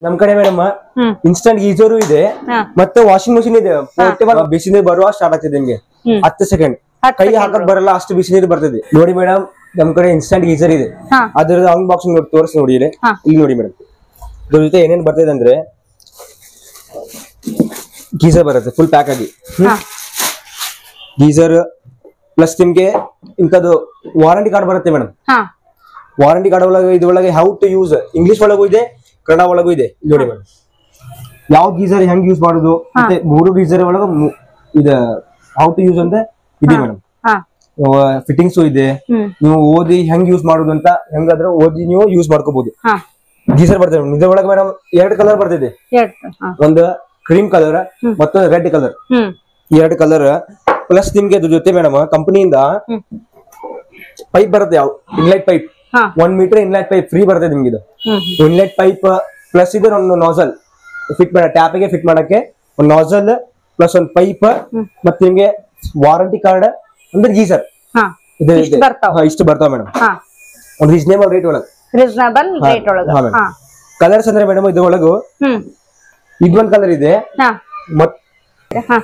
ನಮ್ ಕಡೆ ಮೇಡಮ್ ಹ್ಮ್ instant geyser ಇದೆ ಹಾ. ಮತ್ತೆ ವಾಷಿಂಗ್ ಮಷಿನ್ ಇದೆ ಪೋರ್ಟೇಬಲ್ ಬಿಸಿ ನೀರು ಬರುವ ಸ್ಟಾರ್ಟ್ ಆಗ್ತಿದೆ ನಿಮ್ಗೆ ಹ್ಮ್. ಹತ್ತು ಸೆಕೆಂಡ್ ಹತ್ತು ಕೈ second ಹಾಕಕ್ ಬರಲ್ಲ ಅಷ್ಟು ಬಿಸಿ ನೀರು ಬರ್ತದೆ ನೋಡಿ ಮೇಡಮ್ ನಮ್ ಕಡೆ ಇನ್ಸ್ಟಂಟ್ ಗೀಸರ್ ಇದೆ ಹಾ ಅದ್ರದ್ದು ಅನ್ಬಾಕ್ಸಿಂಗ್ ನೋಡಿ ತೋರಿಸಿ ನೋಡಿ ಇಲ್ಲಿ ಹಾ. ಇಲ್ಲಿ ನೋಡಿ ಮೇಡಮ್ ಇದ್ರ ಜೊತೆ ಏನೇನ್ ಬರ್ತದೆ ಅಂದ್ರೆ ಗೀಸರ್ ಬರುತ್ತೆ ಫುಲ್ ಪ್ಯಾಕ್ ಆಗಿ ಹಾ ಗೀಸರ್ ಪ್ಲಸ್ ನಿಮ್ಗೆ ಇಂಥದ್ದು ವಾರಂಟಿ ಕಾರ್ಡ್ ಬರುತ್ತೆ ಮೇಡಮ್ ಹಾ ವಾರಂಟಿ ಕಾರ್ಡ್ ಒಳಗೆ ಇದ್ರೊಳಗೆ ಹೌ ಟು ಯೂಸ್ ಇಂಗ್ಲಿಷ್ ಒಳಗೂ ಇದೆ ಕನ್ನಡ ಒಳಗೂ ಇದೆ ಇಲ್ಲಿ ನೋಡಿ ಮೇಡಮ್ ಯಾವ ಗೀಸರ್ ಹೆಂಗ್ ಯೂಸ್ ಮಾಡುದು ಮತ್ತೆ ಮೂರು ಗೀಸರ್ ಒಳಗೆ ಮೂ- ಇದ ಹೌ ಟು ಯೂಸ್ ಅಂತ ಇದೆ ಮೇಡಮ್ ಹಾ ಫಿಟ್ಟಿಂಗ್ಸ್ ಇದೆ ಹ್ಮ್ ನೀವು ಓದಿ ಹೆಂಗ್ ಯೂಸ್ ಮಾಡುದು ಅಂತ ಹೆಂಗಾದ್ರೆ ಓದಿ ನೀವು ಯೂಸ್ ಮಾಡ್ಕೋಬಹುದು ಹಾ ಗೀಸರ್ ಬರ್ತದೆ madam. ಇದ್ರೊಳಗೆ ಮೇಡಮ್ ಎರಡು ಕಲರ್ ಬರ್ತಿದೆ ಎರಡು ಹಾ ಒಂದು ಕ್ರೀಮ್ ಕಲರ್ ಮತ್ತು ರೆಡ್ ಕಲರ್ ಹ್ಮ್ ಎರಡು ಕಲರ್ ಪ್ಲಸ್ ನಿಮ್ಗೆ ಅದ್ರ ಜೊತೆ ಮೇಡಮ್ ಕಂಪನಿಯಿಂದ ಹ್ಮ್ ಪೈಪ್ ಬರುತ್ತೆ ಯಾವ ಇನ್ಲೈಟ್ ಪೈಪ್ ಹಾ one metre inlet pipe free ಬರ್ತದೆ ನಿಮ್ಗೆ ಇದು ಹ್ಮ್ ಇನ್ಲೆಟ್ ಪೈಪ್ ಪ್ಲಸ್ ಇದೆ ಒಂದು ನಾಸಲ್ ಫಿಟ್ ಮಾಡ ಟ್ಯಾಪಿಗೆ ಫಿಟ್ ಮಾಡಕ್ಕೆ ಒಂದು ನಾಸಲ್ ಪ್ಲಸ್ ಒಂದು ಪೈಪ್ ಮತ್ತೆ ನಿಮ್ಗೆ ವಾರಂಟಿ ಕಾರ್ಡ್ ಅಂದ್ರೆ ಗೀಸರ್ ಹಾ ಇದು ಇಷ್ಟು ಬರ್ತಾವ ಇಷ್ಟು ಬರ್ತಾವ ಮೇಡಮ್ ಹಾ ಒಂದು ರೀಸನೇಬಲ್ ರೇಟ್ ಒಳಗೆ ರೀಸನಬಲ್ ರೇಟ್ ಒಳಗ ಹಾ, madam. ಹಾ ಕಲರ್ಸ್ ಅಂದ್ರೆ ಮೇಡಮ್ ಇದ್ರೊಳಗು ಹ್ಮ್ ಇದೊಂದ್ ಕಲರ್ ಇದೆ ಹಾ ಮತ್ ಹಾ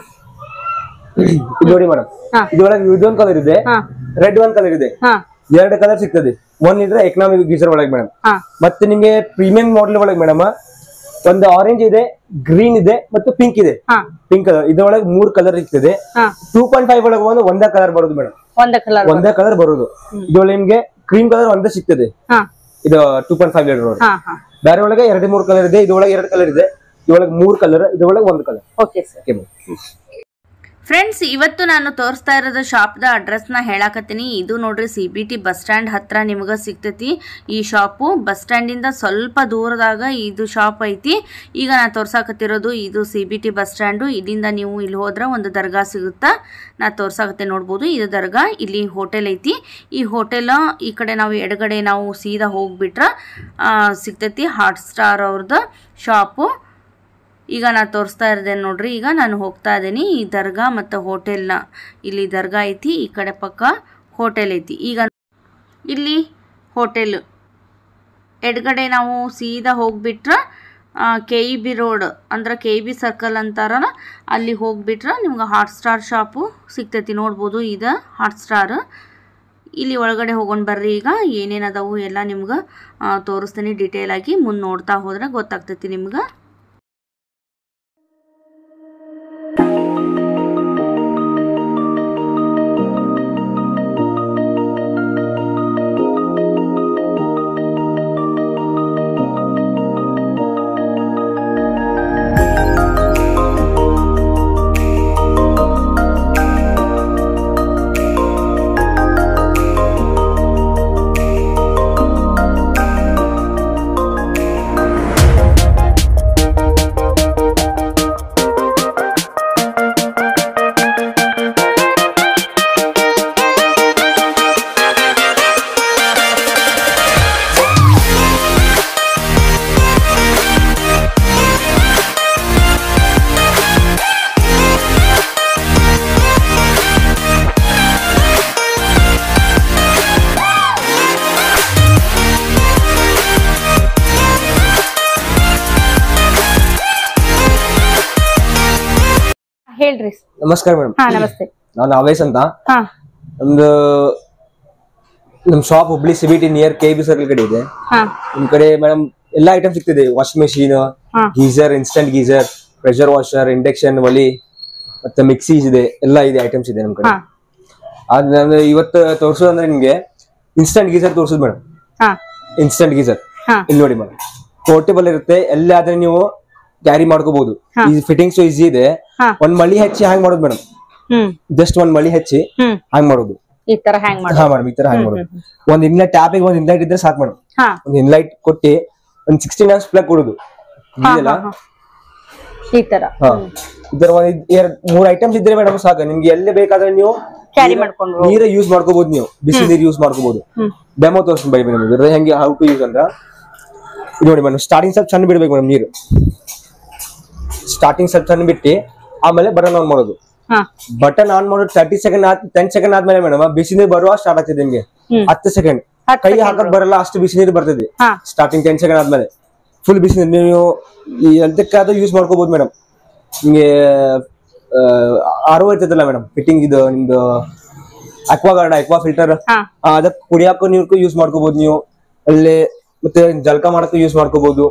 ಇದು ನೋಡಿ ಮೇಡಮ್ ಹಾ. ಇದ್ರೊಳಗೆ ಇದೊಂದ್ ಕಲರ್ ಇದೆ ಹಾ ರೆಡ್ ಒಂದ್ ಕಲರ್ ಇದೆ ಹಾ ಎರಡು ಕಲರ್ ಸಿಗ್ತದೆ ಒಂದ್ ಇದ್ರೆ ಎಕನಾಮಿಕ್ ಗೀಸರ್ ಒಳಗೆ ಮೇಡಮ್ ಹಾ ಮತ್ತೆ ನಿಮ್ಗೆ ಪ್ರೀಮಿಯಂ ಮಾಡೆಲ್ ಒಳಗೆ ಮೇಡಮ್ ಒಂದು ಆರೆಂಜ್ ಇದೆ ಗ್ರೀನ್ ಇದೆ ಮತ್ತು ಪಿಂಕ್ ಇದೆ ಹಾ ಪಿಂಕ್ ಕಲರ್ ಇದ್ರೊಳಗೆ ಮೂರ್ ಕಲರ್ ಸಿಗ್ತದೆ ಹಾ ಟೂ ಪಾಯಿಂಟ್ ಫೈವ್ ಒಳಗೆ ಒಂದು ಒಂದೇ ಕಲರ್ ಬರೋದು ಮೇಡಮ್ ಒಂದ ಕಲರ್ ಒಂದೇ ಕಲರ್ ಬರೋದು ಇದ್ರೊಳಗೆ ನಿಮ್ಗೆ ಕ್ರೀಮ್ ಕಲರ್ ಒಂದೇ ಸಿಗ್ತದೆ ಹಾ ಇದು ಟೂ ಪಾಯಿಂಟ್ ಫೈವ್ ಲೀಟರ್ ಹಾ ಹಾ ಬೇರೆ ಒಳಗೆ ಎರಡು ಮೂರು ಕಲರ್ ಇದೆ ಇದ್ರೊಳಗೆ ಎರಡು ಕಲರ್ ಇದೆ ಇದ್ರೊಳಗೆ ಮೂರ್ ಕಲರ್ ಇದ್ರೊಳಗೆ ಒಂದು colour okay sir okay madam friends ಇವತ್ತು ನಾನು ತೋರಿಸ್ತಾ ಇರೋದು ಶಾಪ್ದ ಅಡ್ರೆಸ್ನ ಹೇಳಕತ್ತೀನಿ ಇದು ನೋಡ್ರಿ C B T bus stand ಹತ್ರ ನಿಮ್ಗೆ ಸಿಗ್ತೈತಿ ಈ ಶಾಪು ಬಸ್ ಸ್ಟ್ಯಾಂಡಿಂದ ಸ್ವಲ್ಪ ದೂರದಾಗ ಇದು ಶಾಪ್ ಐತಿ ಈಗ ನಾನು ತೋರ್ಸಾಕತ್ತಿರೋದು ಇದು C B T bus stand ಇಲ್ಲಿಂದ ನೀವು ಇಲ್ಲಿ ಹೋದ್ರೆ ಒಂದು ದರ್ಗಾ ಸಿಗುತ್ತಾ ನಾ ತೋರ್ಸಾಕತ್ತೆ ನೋಡ್ಬೋದು ಇದು ದರ್ಗಾ ಇಲ್ಲಿ ಹೋಟೆಲ್ ಐತಿ ಈ ಹೋಟೆಲ್ ಈ ಕಡೆ ನಾವು ಎಡಗಡೆ ನಾವು ಸೀದಾ ಹೋಗ್ಬಿಟ್ರೆ ಆ, ಸಿಗ್ತೈತಿ ಹಾಟ್ ಸ್ಟಾರ್ ಅವ್ರದ್ದು ಶಾಪು ಈಗ ನಾನು ತೋರಿಸ್ತಾ ಇದ್ದೇನೆ ನೋಡ್ರಿ ಈಗ ನಾನು ಹೋಗ್ತಾ ಇದ್ದೀನಿ ಈ ದರ್ಗಾ ಮತ್ತು ಹೋಟೆಲ್ನ ಇಲ್ಲಿ ದರ್ಗಾ ಐತಿ ಈ ಕಡೆ ಪಕ್ಕ ಹೋಟೆಲ್ ಐತಿ ಈಗ ಇಲ್ಲಿ ಹೋಟೆಲ್ ಎಡಗಡೆ ನಾವು ಸೀದಾ ಹೋಗ್ಬಿಟ್ರೆ ಕೆ ಇ ಬಿ ರೋಡ್ ಅಂದ್ರೆ ಕೆ ಇ ಬಿ ಸರ್ಕಲ್ ಅಂತಾರಲ್ಲ ಅಲ್ಲಿ ಹೋಗ್ಬಿಟ್ರೆ ನಿಮ್ಗೆ ಹಾಟ್ ಸ್ಟಾರ್ ಶಾಪು ಸಿಗ್ತೈತಿ ನೋಡ್ಬೋದು ಇದು ಹಾಟ್ ಸ್ಟಾರ್ ಇಲ್ಲಿ ಒಳಗಡೆ ಹೋಗೋಣ ಬರ್ರಿ ಈಗ ಏನೇನು ಅದಾವು ಎಲ್ಲ ನಿಮ್ಗೆ ತೋರಿಸ್ತೀನಿ ಡೀಟೇಲ್ ಆಗಿ ಮುಂದೆ ನೋಡ್ತಾ ಹೋದ್ರೆ ಗೊತ್ತಾಗ್ತೈತಿ ನಿಮ್ಗೆ ಹೇಳ್ರಿ ನಮಸ್ಕಾರ ಮೇಡಮ್ ಹಾ ನಮಸ್ತೆ ನಾನು ಅವೇಶ್ ಅಂತ ಹಾ ನಮ್ದು ನಮ್ shop Hubli CBT near K B circle ಕಡೆ ಇದೆ ಹಾ ನಿಮ್ ಕಡೆ ಮೇಡಮ್ ಎಲ್ಲಾ ಐಟಮ್ ಸಿಗ್ತದೆ ವಾಷಿಂಗ್ ಮೆಷಿನ್ ಹಾ. Geyser instant geyser pressure washer induction ಒಲಿ ಮತ್ತೆ ಮಿಕ್ಸೀಸ್ ಇದೆ ಎಲ್ಲಾ ಇದೆ ಐಟಮ್ಸ್ ಇದೆ ನಮ್ ಕಡೆ ಹಾ ಅದ್ ನಾನು ಇವತ್ತು ತೋರ್ಸೋದಂದ್ರೆ ನಿಮ್ಗೆ ಇನ್ಸ್ಟಂಟ್ ಗೀಸರ್ ತೋರ್ಸೋದು ಮೇಡಮ್ ಹಾ ಇನ್ಸ್ಟಂಟ್ ಗೀಸರ್ ಹಾ ಇಲ್ಲಿ ನೋಡಿ ಮೇಡಮ್ ಪೋರ್ಟೇಬಲ್ ಇರುತ್ತೆ ಎಲ್ಲ ಆದ್ರೆ ನೀವು ಕ್ಯಾರಿ ಮಾಡ್ಕೋಬಹುದು ಹಾ. ಈ ಫಿಟ್ಟಿಂಗ್ಸ್ ಈಸಿ ಇದೆ ಹಾ. ಒಂದ್ ಮಳಿ ಹಚ್ಚಿ ಹ್ಯಾಂಗ್ ಮಾಡೋದು ಮೇಡಮ್ ಹ್ಮ್ ಜಸ್ಟ್ ಒಂದ್ ಮಳಿ ಹಚ್ಚಿ ಹ್ಮ್ ಹ್ಯಾಂಗ್ ಮಾಡೋದು ಈ ತರ ಹ್ಯಾಂಗ್ ಮಾಡ ಹಾ ಮೇಡಮ್ ಈ ತರ ಹ್ಯಾಂಗ್ ಮಾಡೋದು ಒಂದ್ ಇನ್ಲೈಟ್ ಟ್ಯಾಪಿಗೆ ಒಂದ್ ಇನ್ಲೈಟ್ ಇದ್ರೆ ಸಾಕು ಮೇಡಮ್ ಹಾ ಒಂದ್ ಇನ್ಲೈಟ್ ಕೊಟ್ಟಿ ಒಂದ್ ಸಿಕ್ಸ್ಟೀನ್ ಅವರ್ಸ್ ಪ್ಲಗ್ ಕೊಡುದು ಹಾ, ಇದೆಯಲ್ಲ ಹಾ, ಹಾ. ಈ ತರ ಹಾ ಇದರ ಒಂದ್ ಇದ್- ಎರಡ್ ಮೂರ್ ಐಟಮ್ಸ್ ಇದ್ರೆ ಮೇಡಮ್ ಸಾಕು ನಿಮ್ಗೆ ಎಲ್ಲಿ ಬೇಕಾದ್ರೆ ನೀವು ಕ್ಯಾರಿ ಮಾಡ್ಕೊಂಡು ನೀರ ಯೂಸ್ ಮಾಡ್ಕೋಬಹುದು ನೀವು ಬಿಸಿ ನೀರು ಯೂಸ್ ಮಾಡ್ಕೋಬಹುದು ಹ್ಮ್. ಡೆಮೋ ತೋರಿಸ್ತೀನಿ ಬೈ ಮೇಡಮ್ ಇದ್ರ ಹೆಂಗೆ ಹೌ ಟು ಯೂಸ್ ಅಂತ ಇದು ನೋಡಿ ಮೇಡಮ್ ಸ್ಟಾರ್ಟಿಂಗ್ ಸ್ವಲ್ಪ ಸಣ್ಣ ಬಿಡ್ಬೇಕು ಮೇಡಮ್ ನೀರು ಸ್ಟಾರ್ಟಿಂಗ್ ಸ್ವಲ್ಪ ಸಣ್ಣ ಬಿಟ್ಟು ಆಮೇಲೆ ಬಟನ್ ಆನ್ ಮಾಡೋದು ಹಾ ಬಟನ್ ಆನ್ ಮಾಡೋದು ತರ್ಟಿ ಸೆಕೆಂಡ್ ಆದ್ ಟೆನ್ ಸೆಕೆಂಡ್ ಆದ್ಮೇಲೆ ಮೇಡಮ್ ಬಿಸಿ ನೀರು ಬರುವ ಸ್ಟಾರ್ಟ್ ಆಗ್ತದೆ ನಿಮ್ಗೆ ಹ್ಮ್. ಹತ್ತು ಸೆಕೆಂಡ್ ಹತ್ತು ಕೈ second ಹಾಕಕ್ ಬರಲ್ಲ ಅಷ್ಟು ಬಿಸಿ ನೀರು ಬರ್ತದೆ ಹಾ ಸ್ಟಾರ್ಟಿಂಗ್ ಟೆನ್ ಸೆಕೆಂಡ್ ಆದ್ಮೇಲೆ ಫುಲ್ ಬಿಸಿ ನೀವು ಈ ಎಂತಕ್ಕಾದ್ರೂ ಯೂಸ್ ಮಾಡ್ಕೋಬಹುದು ಮೇಡಮ್ ನಿಮಗೆ ಆರೋ ಇರ್ತದಲ್ಲ ಮೇಡಮ್ ಫಿಟ್ಟಿಂಗ್ ಇದು ನಿಮ್ದು ಅಕ್ವಾ ಗಾರ್ಡ್ ಅಕ್ವಾ ಫಿಲ್ಟರ್ ಹಾ ಅದಕ್ಕೆ ಕುಡಿಯಾಕೂ ನೀರ್ಗೂ ಯೂಸ್ ಮಾಡ್ಕೋಬಹುದು ನೀವು ಅಲ್ಲಿ ಮತ್ತೆ ಜಳಕ ಮಾಡಕ್ಕೂ ಯೂಸ್ ಮಾಡ್ಕೋಬಹುದು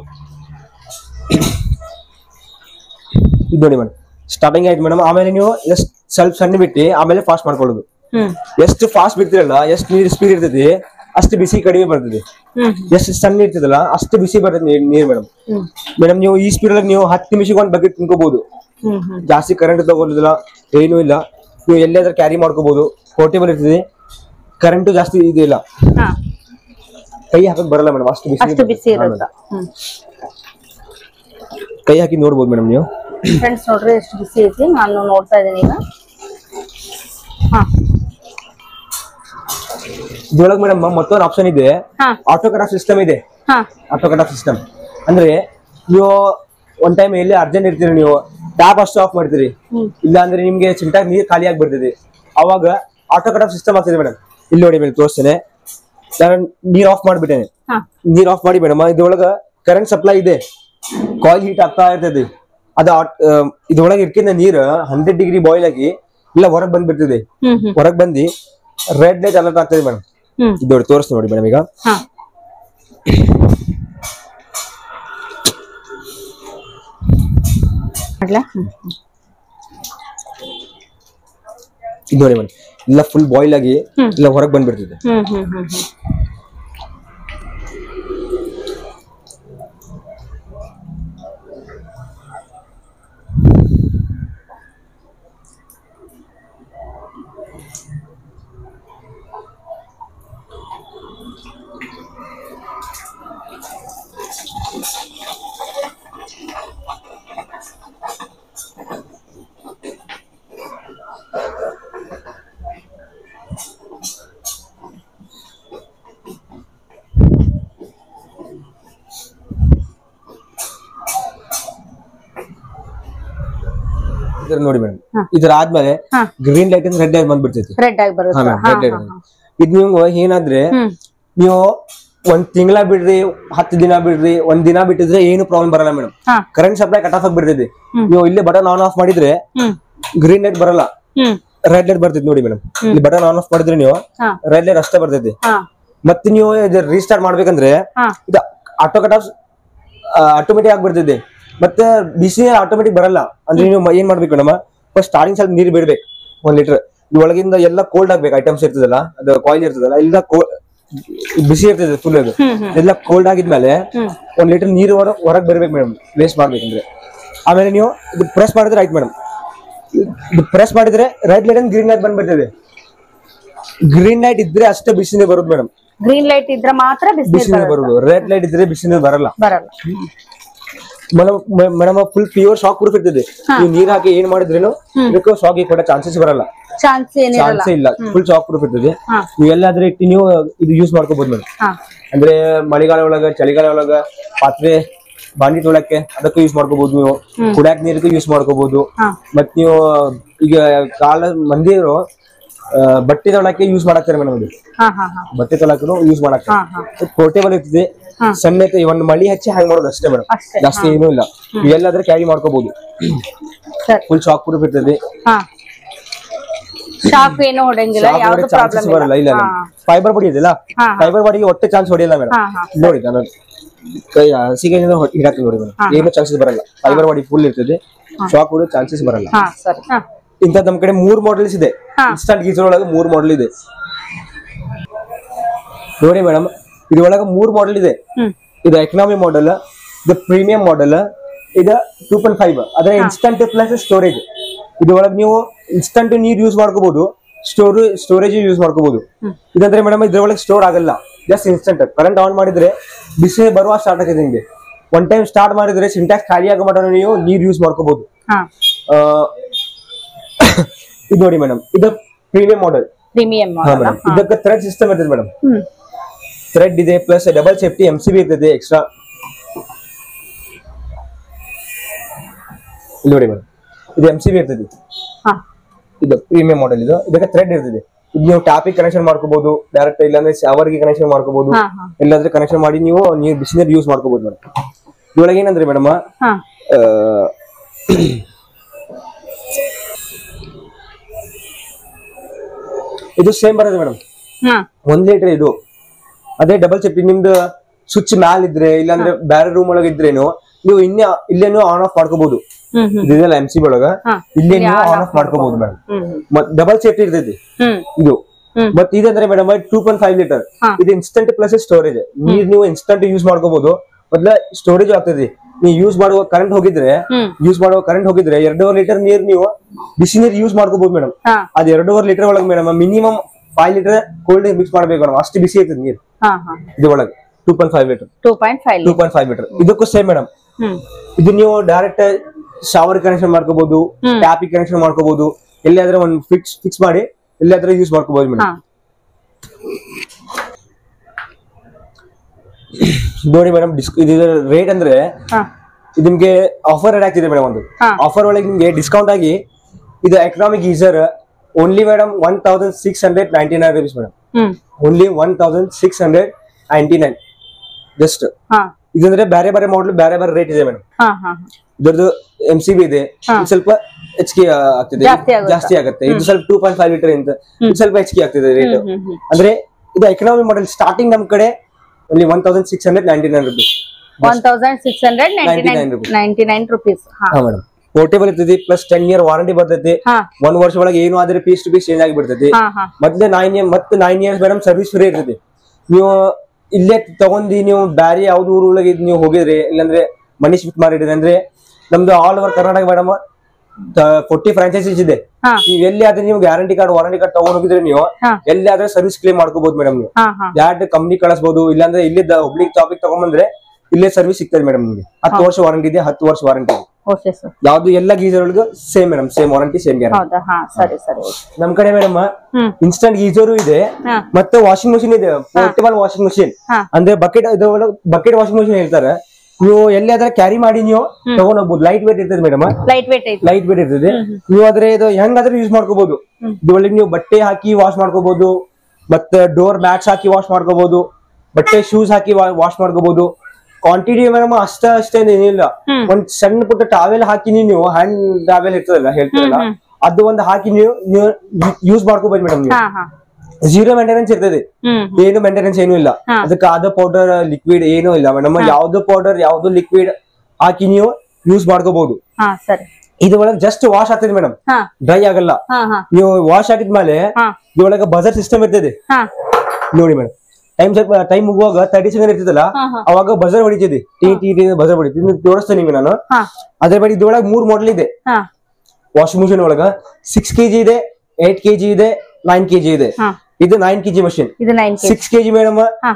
ಇದು ನೋಡಿ ಮೇಡಮ್ ಸ್ಟಾರ್ಟಿಂಗ್ ಆಯ್ತು ಮೇಡಮ್ ಆಮೇಲೆ ನೀವು ಎಷ್ಟು ಸ್ವಲ್ಪ ಸಣ್ಣ ಬಿಟ್ಟು ಆಮೇಲೆ ಫಾಸ್ಟ್ ಮಾಡ್ಕೊಳ್ಳೋದು ಹ್ಮ್ ಎಷ್ಟು ಫಾಸ್ಟ್ ಬಿಡ್ತಿರಲ್ಲ ಎಷ್ಟು ನೀರ್ ಸ್ಪೀಡ್ ಇರ್ತೈತಿ ಅಷ್ಟು ಬಿಸಿ ಕಡಿಮೆ ಬರ್ತದೆ ಹ್ಮ್ ಎಷ್ಟು ಸಣ್ಣ ಇರ್ತದಲ್ಲ ಅಷ್ಟು ಬಿಸಿ ಬರ್ತದೆ ನೀರ್ ನೀರ್ ಮೇಡಮ್ ಹ್ಮ್ ಮೇಡಮ್ ನೀವು ಈ ಸ್ಪೀಡ್ ನೀವು ಹತ್ತು ನಿಮಿಷಕ್ಕೆ ಒಂದು ಬಕೆಟ್ ತಿನ್ಕೋಬಹುದು ಹ್ಮ್ ಹ್ಮ್ ಜಾಸ್ತಿ ಕರೆಂಟ್ ತಗೊಳ್ಳೋದಿಲ್ಲ ಏನೂ ಇಲ್ಲ ನೀವು ಎಲ್ಲಾದ್ರೂ ಕ್ಯಾರಿ ಮಾಡ್ಕೋಬಹುದು ಪೋರ್ಟೇಬಲ್ ಇರ್ತದೆ ಕರೆಂಟು ಜಾಸ್ತಿ ಇದಿಲ್ಲ ಹಾ ಕೈ ಹಾಕಕ್ ಬರಲ್ಲ ಮೇಡಮ್ ಅಷ್ಟು ಬಿಸಿ ಅಷ್ಟು ಬಿಸಿ ಹಾ, ಇರುತ್ತ madam. ಹ್ಮ್ ಕೈ ಹಾಕಿ ನೋಡ್ಬೋದು ಮೇಡಮ್ ನೀವು ಫ್ರೆಂಡ್ಸ್ ನೋಡ್ರಿ ಎಷ್ಟು ಬಿಸಿ ಐತಿ ನಾನು ನೋಡ್ತಾ ಇದ್ದೀನಿ ಈಗ ಹಾ ಇದ್ರೊಳಗೆ ಮೇಡಮ್ ಮತ್ತೊಂದು ಆಪ್ಷನ್ ಇದೆ ಹಾ ಆಟೋ ಕಟ್ ಆಫ್ ಸಿಸ್ಟಮ್ ಇದೆ ಹಾ ಆಟೋ ಕಟ್ ಆಫ್ ಸಿಸ್ಟಮ್ ಅಂದ್ರೆ ನೀವು ಒಂದ್ ಟೈಮ್ ಎಲ್ಲಿ ಅರ್ಜೆಂಟ್ ಇರ್ತೀರಿ ನೀವು ಟ್ಯಾಪ್ ಅಷ್ಟು ಆಫ್ ಮಾಡ್ತೀರಿ ಹ್ಮ್ ಇಲ್ಲ ಅಂದ್ರೆ ನಿಮ್ಗೆ ಚಿಂಟಾಗ ನೀರ್ ಖಾಲಿ ಆಗಿ ಬರ್ತದೆ ಅವಾಗ ಆಟೋ ಕಟ್ ಆಫ್ ಸಿಸ್ಟಮ್ ಆಗ್ತದೆ ಮೇಡಮ್ ಇಲ್ಲಿ ನೋಡಿ ಮೇಡಮ್ ತೋರಿಸ್ತೇನೆ ನಾನು ನೀರ್ ಆಫ್ ಮಾಡ್ಬಿಟ್ಟೇನೆ ಹಾ ನೀರ್ ಆಫ್ ಮಾಡಿ ಮೇಡಮ್ ಇದ್ರೊಳಗ ಕರೆಂಟ್ ಸಪ್ಲೈ ಇದೆ ಕಾಯಿಲ್ ಹೀಟ್ ಆಗ್ತಾ ಇರ್ತದೆ ಅದು ಆಟ್- ಆ, ಇದ್ರೊಳಗೆ ಇರ್ಕಿಂತ ನೀರ್ ಹಂಡ್ರೆಡ್ ಡಿಗ್ರಿ ಬಾಯ್ಲ್ ಆಗಿ ಇಲ್ಲ ಹೊರಗ್ ಬಂದ್ಬಿಡ್ತದೆ ಹ್ಮ್ ಹ್ಮ್ ಹೊರಗ್ ಬಂದು ರೆಡ್ ಲೈಟ್ ಅಲರ್ಟ್ ಆಗ್ತದೆ ಮೇಡಮ್ ಹ್ಮ್ ಇದು ನೋಡಿ ತೋರಿಸ್ ನೋಡಿ ಮೇಡಮ್ ಈಗ ಹಾ ಮಾಡ್ಲಾ? ಹ್ಮ್ ಇದು ನೋಡಿ ಮೇಡಮ್ ಇಲ್ಲ ಫುಲ್ ಬಾಯ್ಲ್ ಆಗಿ ಹ್ಮ್. ಇಲ್ಲ ಹೊರಗ್ ಬಂದ್ಬಿಡ್ತದೆ ಹ್ಮ್ ಹ್ಮ್ ಹ್ಮ್ ಹ್ಮ್ ಇದ್ರ ನೋಡಿ ಮೇಡಮ್ ಹಾ. ಇದ್ರ ಆದ್ಮೇಲೆ ಹಾ. ಗ್ರೀನ್ ಲೈಟ್ ರೆಡ್ ಲೈಟ್ ಬಂದ್ಬಿಡ್ತೈತಿ ರೆಡ್ ಆಗಿ ಹಾ ಬರುತ್ತೆ ಮೇಡಮ್ ಹಾ ರೆಡ್ ಲೈಟ್ ಹಾ, ಹಾ. ಇದು ನೀವು ಏನಾದ್ರೆ ಹ್ಮ್ ನೀವು ಒಂದ್ ತಿಂಗಳ ಬಿಡ್ರಿ ಹತ್ತು ದಿನ ಬಿಡ್ರಿ ಒಂದ್ ದಿನ ಬಿಟ್ಟಿದ್ರೆ ಏನು ಪ್ರಾಬ್ಲಮ್ ಬರಲ್ಲ ಮೇಡಮ್ ಹಾ ಕರೆಂಟ್ ಸಪ್ಲೈ ಕಟ್ ಆಫ್ ಆಗ್ಬಿಡ್ತೈತಿ ಹ್ಮ್. ನೀವು ಇಲ್ಲಿ ಬಟನ್ ಆನ್ ಆಫ್ ಮಾಡಿದ್ರೆ ಹ್ಮ್ ಗ್ರೀನ್ ಲೈಟ್ ಬರಲ್ಲ ಹ್ಮ್ ರೆಡ್ ಲೈಟ್ ಬರ್ತೈತಿ ನೋಡಿ ಮೇಡಮ್ ಇಲ್ಲಿ ಬಟನ್ ಆನ್ ಆಫ್ ಮಾಡಿದ್ರೆ ನೀವು ಹಾ ರೆಡ್ ಲೈಟ್ ಅಷ್ಟೇ ಬರ್ತೈತಿ ಹಾ ಮತ್ತೆ ನೀವು ಇದು ರೀಸ್ಟಾರ್ಟ್ ಮಾಡ್ಬೇಕಂದ್ರೆ ಹಾ ಇದು ಆಟೋ ಕಟ್ ಆಫ್ ಆಟೋಮೆಟಿಕ್ ಆಗ್ಬಿಡ್ತೈತಿ ಮತ್ತೆ ಬಿಸಿ ಆಟೋಮೆಟಿಕ್ ಬರಲ್ಲ ಅಂದ್ರೆ ನೀವು ಮ- ಏನ್ ಮಾಡ್ಬೇಕು ನಮ್ಮ ಫಸ್ಟ್ ಸ್ಟಾರ್ಟಿಂಗ್ ಸ್ವಲ್ಪ ನೀರು ಬಿಡ್ಬೇಕು ಒಂದ್ ಲೀಟರ್ ಒಳಗಿಂದ ಎಲ್ಲ ಕೋಲ್ಡ್ ಆಗ್ಬೇಕು ಐಟಮ್ಸ್ ಇರ್ತದಲ್ಲ ಅದು ಕಾಯಿಲ್ ಇರ್ತದಲ್ಲ ಎಲ್ಲ ಕೋ- ಬಿಸಿ ಇರ್ತದೆ ಫುಲ್ ಅದು ಹ್ಮ್ ಹ್ಮ್ ಎಲ್ಲ ಕೋಲ್ಡ್ ಆಗಿದ್ಮೇಲೆ ಹ್ಮ್ ಒಂದ್ ಲೀಟರ್ ನೀರು ಹೊರ ಹೊರಗೆ ಬರ್ಬೇಕು ಮೇಡಮ್ ವೇಸ್ಟ್ ಮಾಡ್ಬೇಕಂದ್ರೆ ಆಮೇಲೆ ನೀವು ಇದು ಪ್ರೆಸ್ ಮಾಡಿದ್ರೆ ಆಯ್ತು ಮೇಡಮ್ ಇದು ಪ್ರೆಸ್ ಮಾಡಿದ್ರೆ right light and green light ಬಂದ್ಬಿಡ್ತದೆ ಗ್ರೀನ್ ಲೈಟ್ ಇದ್ರೆ ಅಷ್ಟೇ ಬಿಸಿನೇ ಬರೋದು ಮೇಡಮ್ ಗ್ರೀನ್ ಲೈಟ್ ಇದ್ರೆ ಮಾತ್ರ ಬಿಸಿ ಬಿಸಿನೇ ಬರೋದು ರೆಡ್ ಲೈಟ್ ಇದ್ರೆ ಬಿಸಿನೇ ಬರಲ್ಲ ಬರಲ್ಲ madam full pure shock proof ಇರ್ತದೆ ನೀವು ನೀರ್ ಹಾಕಿ ಏನ್ ಮಾಡಿದ್ರೇನು ಇದಕ್ಕೂ ಶಾಕ್ ಕೊಡೋ ಚಾನ್ಸಸ್ ಬರಲ್ಲ ಚಾನ್ಸ್ ಏನಿರಲ್ಲ ಚಾನ್ಸೇ ಇಲ್ಲ ಫುಲ್ ಶಾಕ್ ಪ್ರೂಫ್ ಇರ್ತದೆ ಹಾ. ನೀವು ಎಲ್ಲಾದ್ರೆ ಇಟ್ಟು ನೀವು ಇದು ಯೂಸ್ ಮಾಡ್ಕೋಬಹುದು ಮೇಡಮ್ ಹಾ ಅಂದ್ರೆ ಮಳೆಗಾಲ ಒಳಗ ಚಳಿಗಾಲ ಒಳಗ ಪಾತ್ರೆ ಬಾಂಡಿ ತೊಳಕ್ಕೆ ಅದಕ್ಕೂ ಯೂಸ್ ಮಾಡ್ಕೋಬಹುದು ನೀವು ಕುಡಿಯಾಕ ನೀರಿಗೂ ಯೂಸ್ ಮಾಡ್ಕೋಬಹುದು ಹಾ ಮತ್ ನೀವು ಈಗ ಕಾಲ ಮಂದಿರು ಆ, ಬಟ್ಟೆ ತೊಳಕ್ಕೆ ಯೂಸ್ ಮಾಡಾಕ್ತಾರೆ ಮೇಡಮ್ ಇದು ಹಾ ಹಾ ಹಾ ಬಟ್ಟೆ ತೊಳಕ್ಕೂ ಯೂಸ್ ಮಾಡಾಕ್ತಾರೆ ಹಾ ಹಾ ಪೋರ್ಟೇಬಲ್ ಇರ್ತದೆ ಹಾ. ಸಣ್ಣ ಐತೆ ಒಂದ್ ಮಳಿ ಹಚ್ಚಿ ಹ್ಯಾಂಗ್ ಮಾಡೋದು ಅಷ್ಟೇ ಮೇಡಮ್ ಅಷ್ಟೇ ಜಾಸ್ತಿ ಏನೂ ಇಲ್ಲ ಎಲ್ಲಾದ್ರೆ ಕ್ಯಾರಿ ಮಾಡ್ಕೋಬಹುದು ಸರಿ ಫುಲ್ ಶಾಕ್ ಪ್ರೂಫ್ ಇರ್ತದೆ ಹಾ ಶಾಕ್ ಏನು ಹೊಡೆಯಂಗಿಲ್ಲ ಯಾವ್ದು ಚಾನ್ಸಸ್ ಪ್ರಾಬ್ಲಮ್ ಬರಲ್ಲ ಇಲ್ಲ ಹಾ ಫೈಬರ್ ಬಾಡಿ ಇದೆಯಲ್ಲ ಹಾ. ಫೈಬರ್ ಬಾಡಿಗೆ ಒಟ್ಟೆ ಚಾನ್ಸ್ ಹೊಡೆಯಲ್ಲ ಮೇಡಮ್ ಹಾ ಹಾ ನೋಡಿ ನಾನು ಕೈ ಹಸಿಗೆ ಹಿಡಾಕ್ತೀನಿ ನೋಡಿ ಮೇಡಮ್ ಏನು ಚಾನ್ಸಸ್ ಬರಲ್ಲ ಫೈಬರ್ ಬಾಡಿ ಫುಲ್ ಇರ್ತದೆ ಶಾಕ್ ಹೊಡೆಯೋ ಚಾನ್ಸಸ್ ಬರಲ್ಲ ಹಾ ಸರಿ ಹಾ ಇಂಥ ನಮ್ ಕಡೆ ಮೂರ್ ಮಾಡೆಲ್ಸ್ ಇದೆ ಹಾ. ಇನ್ಸ್ಟಂಟ್ ಗೀಸರ್ ಒಳಗೆ ಮೂರ್ ಮಾಡೆಲ್ ಇದೆ ನೋಡಿ ಮೇಡಮ್ ಇದ್ರೊಳಗೆ ಮೂರ್ ಮಾಡೆಲ್ ಇದೆ ಹ್ಮ್ ಇದು ಎಕನಾಮಿ ಮಾಡೆಲ್ ಇದು ಪ್ರೀಮಿಯಂ ಮಾಡೆಲ್ ಇದು ಟೂ ಪಾಯಿಂಟ್ ಫೈವ್ ಅದರ ಇನ್ಸ್ಟಂಟ್ ಪ್ಲಸ್ ಸ್ಟೋರೇಜ್ ಇದ್ರೊಳಗೆ ನೀವು ಇನ್ಸ್ಟಂಟ್ ನೀರ್ ಯೂಸ್ ಮಾಡ್ಕೋಬಹುದು ಸ್ಟೋರ್ ಸ್ಟೋರೇಜ್ ಯೂಸ್ ಮಾಡ್ಕೋಬಹುದು ಇದಂದ್ರೆ ಮೇಡಮ್ ಇದ್ರೊಳಗೆ ಸ್ಟೋರ್ ಆಗಲ್ಲ ಜಸ್ಟ್ ಇನ್ಸ್ಟಂಟ್ ಕರೆಂಟ್ ಆನ್ ಮಾಡಿದ್ರೆ ಬಿಸಿ ಬರುವ ಸ್ಟಾರ್ಟ್ ಆಗಿದೆ ನಿಮಗೆ ಒನ್ ಟೈಮ್ ಸ್ಟಾರ್ಟ್ ಮಾಡಿದ್ರೆ ಸಿಂಟ್ಯಾಕ್ಸ್ ಖಾಲಿ ಆಗೋ ಮಟ್ಟ ನೀವು ನೀರ್ ಯೂಸ್ ಮಾಡ್ಕೋಬಹುದು ಹಾ ಇದು ನೋಡಿ ಮೇಡಮ್ ಇದು ಪ್ರೀಮಿಯಂ ಮಾಡೆಲ್ ಪ್ರೀಮಿಯಂ ಹಾ ಮೇಡಮ್ ಇದಕ್ಕೆ ಥ್ರೆಡ್ ಸಿಸ್ಟಮ್ ಇರ್ತದೆ ಮೇಡಮ್ ಹ್ಮ್ ಥ್ರೆಡ್ ಇದೆ plus double safety M C B ಇರ್ತದೆ ಎಕ್ಸ್ಟ್ರಾ ಇಲ್ಲಿ ನೋಡಿ ಮೇಡಮ್ ಇದು ಎಂ ಸಿ ಬಿ ಇರ್ತದೆ ಹಾ ಇದು ಪ್ರೀಮಿಯಂ ಮಾಡೆಲ್ ಇದು ಇದಕ್ಕೆ ಥ್ರೆಡ್ ಇರ್ತದೆ ಇದು ನೀವು ಟ್ಯಾಪಿಗೆ ಕನೆಕ್ಷನ್ ಮಾಡ್ಕೋಬಹುದು ಡೈರೆಕ್ಟ್ ಇಲ್ಲಾಂದ್ರೆ ಶವರ್ಗೆ ಕನೆಕ್ಷನ್ ಮಾಡ್ಕೋಬಹುದು ಹಾ ಹಾ ಇಲ್ಲಾಂದ್ರೆ ಕನೆಕ್ಷನ್ ಮಾಡಿ ನೀವು ನೀರು ಬಿಸಿನೀರು ಯೂಸ್ ಮಾಡ್ಕೋಬಹುದು ಮೇಡಮ್ ಇದ್ರೊಳಗೆ ಏನಂದ್ರೆ ಮೇಡಮ್ ಹಾ ಇದು ಸೇಮ್ ಬರುತ್ತೆ ಮೇಡಮ್ ಹಾ ಒಂದ್ ಲೀಟರ್ ಇದು ಅದೇ ಡಬಲ್ ಚೆಪ್ ನಿಮ್ದು ಸ್ವಿಚ್ ಮ್ಯಾಲ್ ಇದ್ರೆ ಇಲ್ಲಾಂದ್ರೆ ಬೇರೆ ರೂಮ್ ಒಳಗೆ ಇದ್ರೇನು ನೀವು ಇನ್ನೇ ಇಲ್ಲೇನು ಆನ್ ಆಫ್ ಮಾಡ್ಕೋಬಹುದು ಹ್ಮ್ ಹ್ಮ್ ಇದೆಲ್ಲ ಎಂ ಸಿ ಒಳಗ ಹಾ. ಇಲ್ಲೇ ನೀವು ಆನ್ ಆಫ್ ಮಾಡ್ಕೋಬಹುದು ಮೇಡಮ್ ಹ್ಮ್ ಹ್ಮ್ ಮತ್ ಡಬಲ್ ಸೇಫ್ಟಿ ಇರ್ತೈತಿ ಹ್ಮ್ ಇದು ಹ್ಮ್. ಮತ್ ಇದಂದ್ರೆ madam two point five litre ಹಾ. ಇದು ಇನ್ಸ್ಟಂಟ್ ಪ್ಲಸ್ ಸ್ಟೋರೇಜ್ ನೀರ್ ನೀವು ಇನ್ಸ್ಟಂಟ್ ಯೂಸ್ ಮಾಡ್ಕೋಬಹುದು ಮೊದ್ಲ ಸ್ಟೋರೇಜ್ ಆಗ್ತದೆ ನೀವು ಯೂಸ್ ಮಾಡುವ ಕರೆಂಟ್ ಹೋಗಿದ್ರೆ ಹ್ಮ್ ಯೂಸ್ ಮಾಡುವ ಕರೆಂಟ್ ಹೋಗಿದ್ರೆ ಎರಡೂವರೆ ಲೀಟರ್ ನೀರ್ ನೀವು ಬಿಸಿ ನೀರ್ ಯೂಸ್ ಮಾಡ್ಕೋಬಹುದು ಮೇಡಮ್ ಹಾ ಅದ್ ಎರಡೂವರೆ ಲೀಟರ್ ಒಳಗೆ madam minimum five litre cold ನೀರ್ ಮಿಕ್ಸ್ ಮಾಡ್ಬೇಕು ಮೇಡಮ್ ಅಷ್ಟು ಬಿಸಿ ಐತದ ನೀರ್ ಹಾ ಹಾ ಇದು ಒಳಗೆ two point five litre two point five two point five litre ಇದಕ್ಕೂ ಸೇಮ್ ಮೇಡಮ್ ಹ್ಮ್ ಇದು ನೀವು ಡೈರೆಕ್ಟ್ ಶವರ್ ಕನೆಕ್ಷನ್ ಮಾಡ್ಕೋಬಹುದು ಹ್ಮ್. ಟ್ಯಾಪಿಗೆ ಕನೆಕ್ಷನ್ ಮಾಡ್ಕೋಬಹುದು ಎಲ್ಲಿಯಾದ್ರೆ ಒಂದು ಫಿಕ್ಸ್ ಫಿಕ್ಸ್ ಮಾಡಿ ಎಲ್ಲಿಯಾದ್ರೆ ಯೂಸ್ ಮಾಡ್ಕೋಬಹುದು ಮೇಡಮ್ ಹಾ ನೋಡಿ ಮೇಡಮ್ ಡಿಸ್ಕ್ ಇದು ರೇಟ್ ಅಂದ್ರೆ ಹಾ ಇದು ನಿಮ್ಗೆ ಆಫರ್ ರೇಟ್ ಆಗ್ತಿದೆ ಮೇಡಮ್ ಒಂದು ಹಾ. ಆಫರ್ ಒಳಗೆ ನಿಮ್ಗೆ ಡಿಸ್ಕೌಂಟ್ ಆಗಿ ಇದು economic geyser only madam one thousand six hundred ninety nine rupees madam ಹ್ಮ್ only one thousand six hundred ninety nine just ಹಾ ಇದಂದ್ರೆ ಬೇರೆ ಬೇರೆ ಮಾಡಲ್ ಬೇರೆ ಬೇರೆ ರೇಟ್ ಇದೆ ಮೇಡಮ್ ಹಾ ಹಾ ಇದ್ರದ್ದು ಎಂ ಸಿ ಬಿ ಇದೆ ಹಾ. ಇದು ಸ್ವಲ್ಪ ಹೆಚ್ಚಿಗೆ ಆಗ್ತಿದೆ ಜಾಸ್ತಿ ಆಗುತ್ತಾ? ಜಾಸ್ತಿ ಆಗುತ್ತೆ ಇದು ಸ್ವಲ್ಪ ಟೂ ಪಾಯಿಂಟ್ ಫೈವ್ ಲೀಟರ್ ಅಂತ ಇದು ಸ್ವಲ್ಪ ಹೆಚ್ಚಿಗೆ ಆಗ್ತಿದೆ ರೇಟ್ ಹ್ಮ್ ಹ್ಮ್ ಹ್ಮ್ ಅಂದ್ರೆ ಇದು ಎಕನಾಮಿ ಮಾಡೆಲ್ ಸ್ಟಾರ್ಟಿಂಗ್ ನಮ್ ಕಡೆ only one thousand six hundred ninety nine rupees one thousand six hundred ninety 99 nine rupees. Ninety nine rupees ಹಾ ಹಾ ಮೇಡಮ್ ಪೋರ್ಟೇಬಲ್ ಇರ್ತೈತಿ ಪ್ಲಸ್ ಟೆನ್ ಇಯರ್ ವಾರಂಟಿ ಬರ್ತೈತಿ ಹಾ ಒಂದ್ ವರ್ಷ ಒಳಗೆ ಏನು ಆದ್ರೆ ಪೀಸ್ ಟು ಪೀಸ್ ಚೇಂಜ್ ಆಗಿ ಬಿಡ್ತೈತಿ ಹಾ ಹಾ ಮೊದ್ಲೇ ನೈನ್ ಇಯರ್ ಮತ್ತೆ nine years madam service free ಇರ್ತೈತಿ ನೀವು ಇಲ್ಲೇ ತಗೊಂಡಿ ನೀವು ಬ್ಯಾರೆ ಯಾವ್ದು ಊರ್ ಒಳಗೆ ಇದ್ ನೀವು ಹೋಗಿದ್ರಿ ಇಲ್ಲಾಂದ್ರೆ ಮನಿ ಶಿಫ್ಟ್ ಮಾಡಿದ್ರಿ ಅಂದ್ರೆ ನಮ್ದು all over Karnataka madam forty franchisees ಇದೆ ಹಾ ನೀವ್ ಎಲ್ಲಿ ಆದ್ರೆ ನೀವು ಗ್ಯಾರಂಟಿ ಕಾರ್ಡ್ ವಾರಂಟಿ ಕಾರ್ಡ್ ತಗೊಂಡ್ ಹೋಗಿದ್ರೆ ನೀವು ಹಾ. ಎಲ್ಲಿ ಆದ್ರೆ ಸರ್ವಿಸ್ ಕ್ಲೇಮ್ ಮಾಡ್ಕೋಬಹುದು ಮೇಡಮ್ ನೀವು ಹಾ ಹಾ ಯಾರ್ಡ್ ಕಂಪ್ನಿ ಕಳಿಸಬಹುದು ಇಲ್ಲಾಂದ್ರೆ ಇಲ್ಲಿದ್ದ ಹುಬ್ಳಿ ಟಾಪಿಕ್ ತಗೊಂಬಂದ್ರೆ ಇಲ್ಲೇ ಸರ್ವಿಸ್ ಸಿಗ್ತದೆ ಮೇಡಮ್ ನಿಮಗೆ ಹತ್ತು ವರ್ಷ ವಾರಂಟಿ ಇದೆ ಹತ್ತು ವರ್ಷ ವಾರಂಟಿ ಇದೆ ಓಕೆ ಸರ್ ಯಾವ್ದು ಎಲ್ಲ ಗೀಸರ್ ಒಳಗೆ same madam same warranty same guarantee ಹೌದಾ ಹಾ ಸರಿ ಸರಿ okay. ನಮ್ ಕಡೆ ಮೇಡಮ್ ಹ್ಮ್ ಇನ್ಸ್ಟಂಟ್ ಗೀಸರು ಇದೆ ಹಾ ಮತ್ತೆ ವಾಷಿಂಗ್ ಮಷಿನ್ ಇದೆ ಪೋರ್ಟೇಬಲ್ ವಾಷಿಂಗ್ ಮಷಿನ್ ಹಾ. ಅಂದ್ರೆ ಬಕೆಟ್ ಇದು ಬಕೆಟ್ ವಾಷಿಂಗ್ ಮಷಿನ್ ಹೇಳ್ತಾರೆ ನೀವು ಎಲ್ಲಿ ಆದ್ರೆ ಕ್ಯಾರಿ ಮಾಡಿ ನೀವು ತಗೊಂಡ್ ಹೋಗ್ಬೋದು ಲೈಟ್ ವೇಟ್ ಇರ್ತದೆ ಮೇಡಮ್ ಲೈಟ್ ವೇಟ್ ಐತಿ ಲೈಟ್ ವೇಟ್ ಇರ್ತದೆ ನೀವು ಆದ್ರೆ ಇದು ಹೆಂಗಾದ್ರೆ ಯೂಸ್ ಮಾಡ್ಕೋಬಹುದು ಇದ್ರೊಳಗೆ ನೀವು ಬಟ್ಟೆ ಹಾಕಿ ವಾಶ್ ಮಾಡ್ಕೋಬಹುದು ಮತ್ತೆ ಡೋರ್ ಮ್ಯಾಟ್ಸ್ ಹಾಕಿ ವಾಶ್ ಮಾಡ್ಕೋಬಹುದು ಬಟ್ಟೆ ಶೂಸ್ ಹಾಕಿ ವಾಶ್ ಮಾಡ್ಕೋಬಹುದು ಕ್ವಾಂಟಿಟಿ ಮೇಡಮ್ ಅಷ್ಟ ಅಷ್ಟೇ ಏನಿಲ್ಲ ಹ್ಮ್. ಒಂದ್ ಸಣ್ಣ ಪುಟ್ಟ ಟಾವೆಲ್ ಹಾಕಿ ನೀವು ಹ್ಯಾಂಡ್ ಟಾವೆಲ್ ಇರ್ತದಲ್ಲ ಹೇಳ್ತಾರಲ್ಲ ಹ್ಮ್, ಅದು ಒಂದು ಹಾಕಿ ನೀವು ನೀವು ಯೂಸ್ ಮಾಡ್ಕೋಬಹುದು ಮೇಡಮ್ ನೀವು ಹಾ ಹಾ ಜೀರೋ ಮೇಂಟೆನೆನ್ಸ್ ಇರ್ತದೆ ಹ್ಮ್ ಏನು ಮೇಂಟೆನೆನ್ಸ್ ಏನು ಇಲ್ಲ ಹಾ. ಅದಕ್ಕೆ ಆದ ಪೌಡರ್ ಲಿಕ್ವಿಡ್ ಏನು ಇಲ್ಲ ಮೇಡಮ್ ಯಾವ್ದು ಪೌಡರ್ ಯಾವ್ದು ಲಿಕ್ವಿಡ್ ಹಾಕಿ ನೀವು ಯೂಸ್ ಮಾಡ್ಕೋಬಹುದು ಹಾ ಸರಿ ಇದು ಒಳಗೆ ಜಸ್ಟ್ ವಾಶ್ ಆಗ್ತದೆ ಮೇಡಮ್ ಹಾ ಡ್ರೈ ಆಗಲ್ಲ ಹಾ ಹಾ ನೀವು ವಾಶ್ ಆಗಿದ್ಮೇಲೆ ಹಾ ಇದ್ರೊಳಗೆ ಬಜರ್ ಸಿಸ್ಟಮ್ ಇರ್ತದೆ ಹಾ ನೋಡಿ ಮೇಡಮ್ ಟೈಮ್ ಟೈಮ್ ಮುಗುವಾಗ ತರ್ಟಿ ಸೆಕೆಂಡ್ ಇರ್ತದಲ್ಲ ಹಾ ಹಾ ಅವಾಗ ಬಜರ್ ಹೊಡಿತಿದೆ ಟಿ ಟಿ ಟಿ ಬಜರ್ ಹೊಡಿತಿದೆ ಇದನ್ನ ತೋರಿಸ್ತೇನೆ ನಿಮಗೆ ನಾನು ಹಾ ಅದ್ರ ಬಳಿ ಇದ್ರೊಳಗೆ ಮೂರ್ ಮಾಡೆಲ್ ಇದೆ ಹಾ ವಾಷಿಂಗ್ ಮಿಷಿನ್ ಒಳಗ ಸಿಕ್ಸ್ ಕೆಜಿ ಇದೆ ಏಟ್ ಕೆಜಿ ಇದೆ ನೈನ್ ಕೆಜಿ ಇದೆ ಹಾ ಇದು ನೈನ್ ಕೆಜಿ ಮಷಿನ್ ಇದು nine K six kg madam ಹಾ.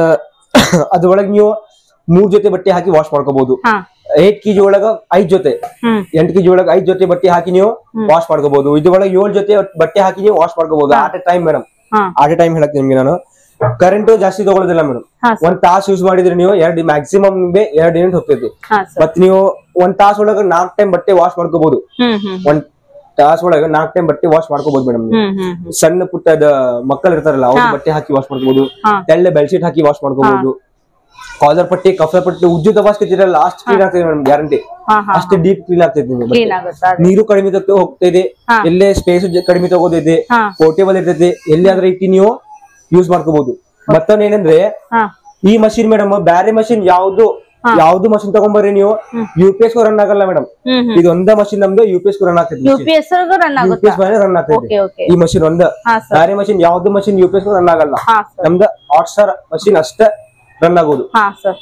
ಅದ್ರೊಳಗೆ ನೀವು ಮೂರ್ ಜೊತೆ ಬಟ್ಟೆ ಹಾಕಿ ವಾಶ್ ಮಾಡ್ಕೋಬಹುದು ಹಾ ಏಟ್ ಕೆಜಿ ಒಳಗ ಐದ್ ಜೊತೆ ಹ್ಮ್ ಎಂಟು ಕೆಜಿ ಒಳಗೆ ಐದ್ ಜೊತೆ ಬಟ್ಟೆ ಹಾಕಿ ನೀವು ವಾಶ್ ಮಾಡ್ಕೋಬಹುದು ಇದ್ರೊಳಗೆ ಏಳು ಜೊತೆ ಬಟ್ಟೆ ಹಾಕಿ ನೀವು ವಾಶ್ ಮಾಡ್ಕೋಬಹುದು ಆಟ್ ಎ ಟೈಮ್ ಮೇಡಮ್ ಹಾ ಆಟ್ ಎ ಟೈಮ್ ಹೇಳಕ್ಕೆ ನಿಮ್ಗೆ ನಾನು ಕರೆಂಟ್ ಜಾಸ್ತಿ ತಗೊಳ್ಳೋದಿಲ್ಲ ಮೇಡಮ್ ಹಾ ಒಂದ್ ತಾಸ್ ಯೂಸ್ ಮಾಡಿದ್ರೆ ನೀವು ಎರಡು ಮ್ಯಾಕ್ಸಿಮಮ್ ನಿಮ್ಗೆ ಎರಡ್ ಯೂನಿಟ್ ಹೋಗ್ತೈತಿ ಹಾ ಸರ್ ಮತ್ ನೀವು ಒಂದ್ ತಾಸ್ ಒಳಗ ನಾಲ್ಕ್ ಟೈಮ್ ಬಟ್ಟೆ ವಾಶ್ ಮಾಡ್ಕೋಬಹುದು ಹ್ಮ್ ಹ್ಮ್ ಒಂದ್ ತಾಸ್ ಒಳಗ ನಾಲ್ಕ್ ಟೈಮ್ ಬಟ್ಟೆ ವಾಶ್ ಮಾಡ್ಕೋಬಹುದು ಮೇಡಮ್ ಹ್ಮ್ ಹ್ಮ್ ಹ್ಮ್ ಸಣ್ಣ ಪುಟ್ಟದ ಮಕ್ಕಳು ಇರ್ತಾರಲ್ಲ ಅವ್ರ ಬಟ್ಟೆ ಹಾಕಿ ವಾಶ್ ಮಾಡ್ಕೋಬಹುದು ಹಾ. ತೆಳ್ಳೆ ಬೆಡ್ಶೀಟ್ ಹಾಕಿ ವಾಶ್ ಮಾಡ್ಕೋಬಹುದು ಕಾಲರ್ ಪಟ್ಟಿ ಕಫೆ ಪಟ್ಟಿ ಉಜ್ಜು ವಾಸ್ಕೊತಿರಲ್ಲ ಲಾಸ್ಟ್ ಕ್ಲೀನ್ ಆಗ್ತದೆ ಮೇಡಮ್ ಗ್ಯಾರಂಟಿ ಹಾ ಹಾ ಅಷ್ಟು ಡೀಪ್ ಕ್ಲೀನ್ ಆಗ್ತೈತಿ ನಿಮ್ಗೆ ಬಟ್ಟೆ. ಕ್ಲೀನ್ ಆಗುತ್ತಾ ಅದು? ನೀರು ಕಡಿಮೆ ತಗ್ತಾ ಹೋಗ್ತಾ ಇದೆ ಹಾ. ಎಲ್ಲೇ ಸ್ಪೇಸ್ ಕಡಿಮೆ ತಗೋದಿದೆ ಹಾ ಪೋರ್ಟೇಬಲ್ ಇರ್ತೈತಿ ಎಲ್ಲಿ ಆದ್ರೆ ಇಟ್ಟು ನೀವು ಯೂಸ್ ಮಾಡ್ಕೋಬಹುದು ಮತ್ತೊಂದ್ ಏನಂದ್ರೆ ಹಾ ಈ ಮಷಿನ್ ಮೇಡಮ್ ಬ್ಯಾರೆ ಮಷಿನ್ ಯಾವ್ದು ಯಾವ್ದು ಮಷಿನ್ ತಗೊಂಬರ್ರಿ ನೀವು ಯು ಪಿ ಎಸ್ ರನ್ ಆಗಲ್ಲ ಮೇಡಮ್ ಹ್ಮ್ ಹ್ಮ್ ಇದು ಒಂದ ಮಷಿನ್ ನಮ್ದು ಯು ಪಿ ಎಸ್ ರನ್ ಆಗ್ತೈತಿ U P S run U P ಆಗುತ್ತಾ ಎಸ್ ಮೇಲೆ ರನ್ ಆಗ್ತೈತಿ ಓಕೆ ಓಕೆ ಈ ಮಷಿನ್ ಒಂದ ಹಾ ಸರ್ ಬ್ಯಾರೆ ಮಷಿನ್ ಯಾವ್ದು machine U P S run ಆಗಲ್ಲ ಹಾ ಸರ್ ನಮ್ದು ಹಾಟ್ ಸ್ಟಾರ್ ಮಷಿನ್ ಅಷ್ಟ ರನ್ ಆಗೋದು ಹಾ ಸರ್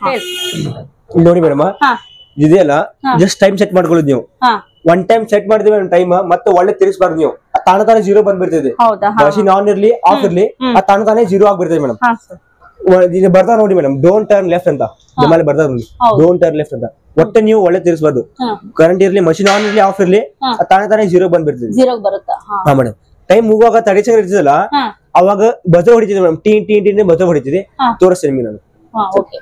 ಇಲ್ಲಿ ನೋಡಿ ಮೇಡಮ್ ಹಾ ಇದೆಯಲ್ಲ ಜಸ್ಟ್ ಟೈಮ್ ಸೆಟ್ ಮಾಡ್ಕೊಳ್ಳೋದು ನೀವು ಹಾ ಒನ್ ಟೈಮ್ ಸೆಟ್ ಮಾಡಿದ್ವಿ ಟೈಮ್ ಮತ್ತೆ ಒಳ್ಳೆ ತಿರ್ಸ್ಬಾರ್ದು ನೀವು ಆ ತಾಣ ತಾನೇ ಜೀರೋ ಬಂದ್ಬಿಡ್ತದೆ ಹೌದಾ ಹಾ ಮಷಿನ್ ಆನ್ ಇರ್ಲಿ ಆಫ್ ಇರ್ಲಿ ಆ ತಾಣ ತಾನೇ ಜೀರೋ ಆಗ್ಬಿಡ್ತದೆ ಮೇಡಮ್ ಹಾ ಸರ್ ಇದು ಬರ್ತಾ ನೋಡಿ ಮೇಡಮ್ ಡೋಂಟ್ ಟರ್ನ್ ಲೆಫ್ಟ್ ಅಂತ ಜಮಾಲೆ ಬರ್ತಾ ನೋಡಿ ಹೌದು. ಡೋಂಟ್ ಟರ್ನ್ ಲೆಫ್ಟ್ ಅಂತ ಒಟ್ಟೆ ನೀವು ಒಳ್ಳೆ ತಿರ್ಸ್ಬಾರ್ದು ಹಾ ಕರೆಂಟ್ ಇರ್ಲಿ ಮಷಿನ್ ಆನ್ ಇರ್ಲಿ ಆಫ್ ಇರ್ಲಿ ಹಾ. ಆ ತಾನೇ ತಾನೇ ಜೀರೋ ಬಂದ್ಬಿಡ್ತದೆ ಜೀರೋಗ್ ಬರುತ್ತಾ ಹಾ ಹಾ ಮೇಡಮ್ ಟೈಮ್ ಮುಗುವಾಗ ತಡಿ ಸೆಕೆಂಡ್ ಇರ್ತದಲ್ಲ ಹಾ ಅವಾಗ ಬಜರ್ ಹೊಡಿತಿದೆ ಮೇಡಮ್ ಟೀನ್ ಟೀನ್ ಟೀನ್ ಬಜರ್ ಹೊಡಿತಿದೆ ಹಾ. ತೋರಿಸ್ತೇನೆ ನಿಮಗೆ ನಾನು ಹಾ ಓಕೆ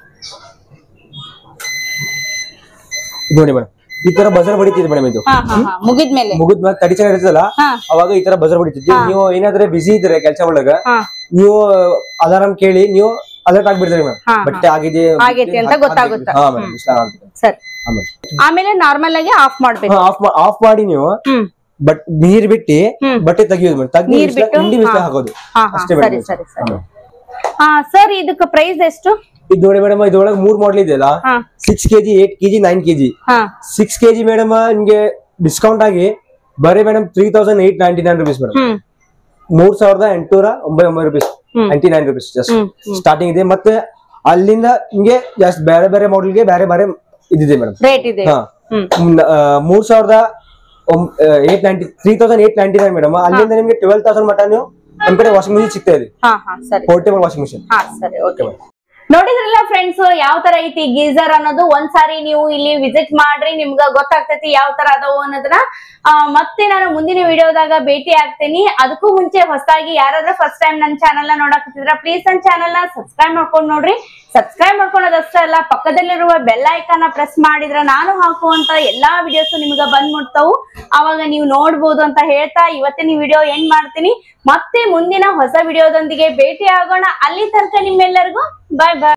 ಇದು ನೋಡಿ ಮೇಡಮ್ ಈ ತರ ಬಜರ್ ಹೊಡಿತಿದೆ ಮೇಡಮ್ ಇದು ಹಾ ಹಾ ಹಾ ಮುಗಿದ್ಮೇಲೆ ಮುಗಿದ್ಮೇಲೆ ತಡಿ ಸೆಕೆಂಡ್ ಇರ್ತದಲ್ಲ ಹಾ ಅವಾಗ ಈ ತರ ಬಜರ್ ಹೊಡಿತಿದ್ವಿ ನೀವು ಏನಾದ್ರೆ ಬಿಸಿ ಇದ್ರೆ ಕೆಲಸ ಒಳಗ ಹಾ ನೀವು ಅಲಾರಾಮ್ ಕೇಳಿ ನೀವು ಅಲರ್ಟ್ ಆಗ್ಬಿಡ್ತಾರೆ ಮೇಡಮ್ ಹಾ, ಬಟ್ಟೆ ಆಗಿದೆ ಆಗೈತಿ ಅಂತ ಗೊತ್ತಾಗುತ್ತೆ. ಹಾ ಮೇಡಮ್ ಬಿಸ್ಲಾಗ್ ಆಗುತ್ತೆ ಸರಿ ಆಮೇಲೆ ಆಮೇಲೆ ನಾರ್ಮಲ್ ಆಗಿ ಆಫ್ ಮಾಡ್ಬೇಕು ಆಫ್ ಆಫ್ ಮಾಡಿ ನೀವು ಹ್ಮ್ ಬಟ್ ನೀರ್ ಬಿಟ್ಟು ಹ್ಮ್. ಬಟ್ಟೆ ತೆಗಿಯೋದು ಮೇಡಮ್ ತೆಗ್ದು ನೀರ್ ಬಿಟ್ಟು? ಹಿಂಡಿ ಬಿಸ್ಲಾಗ ಹಾ. ಹಾಕೋದು ಹಾ ಹಾ ಅಷ್ಟೇ ಸರಿ ಮೇಡಮ್ ಸರಿ ಸರಿ ಹಾ ಸರ್ ಇದಕ್ಕೆ ಪ್ರೈಸ್ ಎಷ್ಟು ಇದು ನೋಡಿ ಮೇಡಮ್ ಇದ್ರೊಳಗೆ ಮೂರ್ ಮಾಡೆಲ್ ಇದೆಯಲ್ಲ ಹಾ six kg eight kg nine kg ಹಾ ಸಿಕ್ಸ್ ಕೆಜಿ ಮೇಡಮ್ ನಿಮ್ಗೆ ಡಿಸ್ಕೌಂಟ್ ಆಗಿ ಬರೀ madam three thousand eight ninety nine rupees madam ಹ್ಮ್ ಮೂರ್ ಸಾವಿರದ ಎಂಟುನೂರ ಒಂಬೈನೂರು ರುಪೀಸ್ ಹ್ಮ್. ನೈಂಟಿ ನೈನ್ ರುಪೀಸ್ ಜಸ್ಟ್ ಹ್ಮ್, ಹ್ಮ್. ಸ್ಟಾರ್ಟಿಂಗ್ ಇದೆ ಮತ್ತೆ ಅಲ್ಲಿಂದ ನಿಮ್ಗೆ ಜಾಸ್ತಿ ಬೇರೆ ಬೇರೆ ಮಾಡೆಲ್ಗೆ ಬೇರೆ ಬೇರೆ ಇದಿದೆ ಮೇಡಮ್ ರೇಟ್ ಇದೆ ಹಾ ಹ್ಮ್ ಮ್, ಆ, ಮೂರ್ ಸಾವಿರದ eight ninety three thousand eight ninety nine madam ಅಲ್ಲಿಂದ ನಿಮ್ಗೆ ಟ್ವೆಲ್ ತೌಸಂಡ್ ಮಟ್ಟ ನೀವು ನಮ್ ಕಡೆ ವಾಷಿಂಗ್ ಮಿಷಿನ್ ಸಿಗ್ತಾ ಇದೆ ಹಾ ಹಾ ಸರಿ ಪೋರ್ಟೇಬಲ್ ವಾಷಿಂಗ್ ಮಿಷಿನ್ ಹಾ ಸರಿ ಓಕೆ ನೋಡಿದ್ರಲ್ಲ ಫ್ರೆಂಡ್ಸ್ ಯಾವ ತರ ಐತಿ ಗೀಸರ್ ಅನ್ನೋದು ಒಂದ್ಸಾರಿ ನೀವು ಇಲ್ಲಿ ವಿಸಿಟ್ ಮಾಡ್ರಿ ನಿಮ್ಗ ಗೊತ್ತಾಗ್ತೈತಿ ಯಾವ ತರ ಅದಾವು ಅನ್ನೋದನ್ನ ಆ, ಮತ್ತೆ ನಾನು ಮುಂದಿನ ವಿಡಿಯೋದಾಗ ಭೇಟಿ ಆಗ್ತೀನಿ ಅದಕ್ಕೂ ಮುಂಚೆ ಹೊಸದಾಗಿ ಯಾರಾದ್ರೂ ಫಸ್ಟ್ ಟೈಮ್ ನನ್ನ ಚಾನೆಲ್ ನ ನೋಡಕತ್ತಿದ್ರ ಪ್ಲೀಸ್ ನನ್ನ ಚಾನೆಲ್ ನ ಸಬ್ಸ್ಕ್ರೈಬ್ ಮಾಡ್ಕೊಂಡು ನೋಡ್ರಿ ಸಬ್ಸ್ಕ್ರೈಬ್ ಮಾಡ್ಕೊಳೋದಷ್ಟೇ ಅಲ್ಲ ಪಕ್ಕದಲ್ಲಿರುವ ಬೆಲ್ ಐಕಾನ್ ಪ್ರೆಸ್ ಮಾಡಿದ್ರ ನಾನು ಹಾಕುವಂತ ಎಲ್ಲಾ ವಿಡಿಯೋಸ್ ನಿಮ್ಗ ಬಂದ್ ಮುಟ್ತಾವು ಅವಾಗ ನೀವು ನೋಡ್ಬೋದು ಅಂತ ಹೇಳ್ತಾ ಇವತ್ತಿನ ವಿಡಿಯೋ ಎಂಡ್ ಮಾಡ್ತೀನಿ ಮತ್ತೆ ಮುಂದಿನ ಹೊಸ ವಿಡಿಯೋದೊಂದಿಗೆ ಭೇಟಿ ಆಗೋಣ ಅಲ್ಲಿ ತನಕ ನಿಮ್ಮೆಲ್ಲರಿಗೂ ಬಾಯ್ ಬಾಯ್